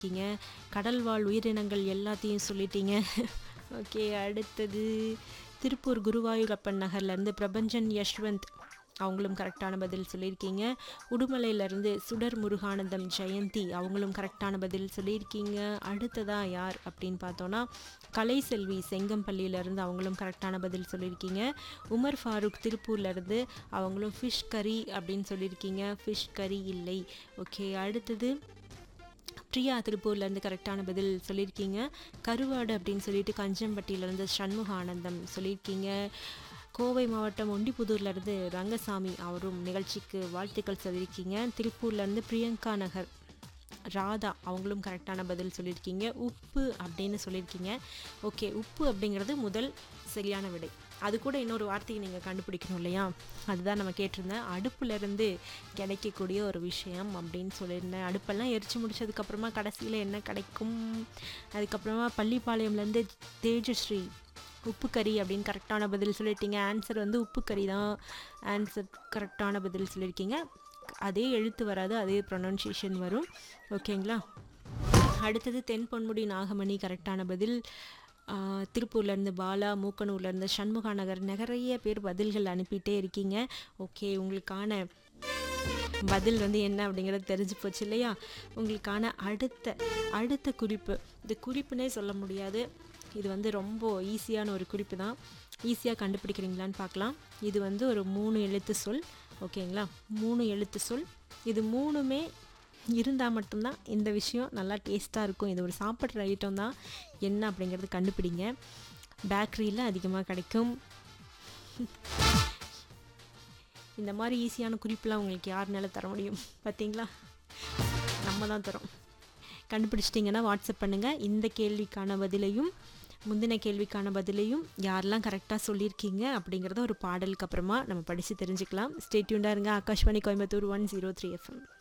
இருக்கீங்க கடல் வாழ் உயிரினங்கள் எல்லாத்தையும் சொல்லிட்டீங்க ஓகே அடுத்தது திருப்பூர் குருவாயூரப்பன் நகர்லேருந்து பிரபஞ்சன் யஷ்வந்த் அவங்களும் கரெக்டான பதில் சொல்லியிருக்கீங்க உடுமலையிலேருந்து சுடர் முருகானந்தம் ஜெயந்தி அவங்களும் கரெக்டான பதில் சொல்லியிருக்கீங்க அடுத்ததாக யார் அப்படின்னு பார்த்தோன்னா கலைசெல்வி செங்கம்பள்ளியிலேருந்து அவங்களும் கரெக்டான பதில் சொல்லியிருக்கீங்க உமர் ஃபாரூக் திருப்பூர்லேருந்து அவங்களும் ஃபிஷ் கறி அப்படின்னு சொல்லியிருக்கீங்க ஃபிஷ் கறி இல்லை ஓகே அடுத்தது பிரியா திருப்பூர்லேருந்து கரெக்டான பதில் சொல்லியிருக்கீங்க கருவாடு அப்படின்னு சொல்லிட்டு கஞ்சம்பட்டியிலேருந்து சண்முகானந்தம் சொல்லியிருக்கீங்க கோவை மாவட்டம் ஒண்டிப்புதூர்லேருந்து ரங்கசாமி அவரும் நிகழ்ச்சிக்கு வாழ்த்துக்கள் சொல்லியிருக்கீங்க திருப்பூர்லேருந்து பிரியங்கா நகர் ராதா அவங்களும் கரெக்டான பதில் சொல்லியிருக்கீங்க உப்பு அப்படின்னு சொல்லியிருக்கீங்க ஓகே உப்பு அப்படிங்கிறது முதல் சரியான விடை அது கூட இன்னொரு வார்த்தையை நீங்கள் கண்டுபிடிக்கணும் இல்லையா அதுதான் நம்ம கேட்டிருந்தேன் அடுப்புலேருந்து கிடைக்கக்கூடிய ஒரு விஷயம் அப்படின்னு சொல்லியிருந்தேன் அடுப்பெல்லாம் எரிச்சு முடிச்சதுக்கப்புறமா கடைசியில் என்ன கிடைக்கும் அதுக்கப்புறமா பள்ளிப்பாளையம்லேருந்து தேஜஸ்ரீ உப்பு கறி அப்படின்னு கரெக்டான பதில் சொல்லிட்டீங்க ஆன்சர் வந்து உப்பு கறி தான் ஆன்சர் கரெக்டான பதில் சொல்லியிருக்கீங்க அதே எழுத்து வராது அதே ப்ரொனன்சியேஷன் வரும் ஓகேங்களா அடுத்தது தென் பொன்முடி நாகமணி கரெக்டான பதில் ஆஹ், திருப்பூர்லேருந்து பாலா மூக்கனூர்லேருந்து சண்முகா நகர் நிறைய பேர் பதில்கள் அனுப்பிட்டே இருக்கீங்க ஓகே உங்களுக்கான பதில் வந்து என்ன அப்படிங்கிறது தெரிஞ்சு போச்சு இல்லையா உங்களுக்கான அடுத்த அடுத்த குறிப்பு இது குறிப்புனே சொல்ல முடியாது இது வந்து ரொம்ப ஈஸியான ஒரு குறிப்பு தான் ஈஸியாக கண்டுபிடிக்கிறீங்களான்னு பார்க்கலாம் இது வந்து ஒரு மூணு எழுத்து சொல் ஓகேங்களா மூணு எழுத்து சொல் இது மூணுமே இருந்தால் மட்டும்தான் இந்த விஷயம் நல்லா டேஸ்ட்டாக இருக்கும் இது ஒரு சாப்பிட்ற ஐட்டம் தான் என்ன அப்படிங்கிறது கண்டுபிடிங்க பேக்கரியில் அதிகமாக கிடைக்கும் இந்த மாதிரி ஈஸியான குறிப்பெலாம் உங்களுக்கு யாருனால தர முடியும் பார்த்தீங்களா நம்ம தான் தரோம் கண்டுபிடிச்சிட்டிங்கன்னா வாட்ஸ்அப் பண்ணுங்கள் இந்த கேள்விக்கான பதிலையும் முந்தின கேள்விக்கான பதிலையும் யாரெல்லாம் கரெக்டாக சொல்லியிருக்கீங்க அப்படிங்கிறத ஒரு பாடலுக்கு அப்புறமா நம்ம படித்து தெரிஞ்சுக்கலாம் ஸ்டேட்யூண்டாக இருங்க Akashvani Coimbatore one zero three FM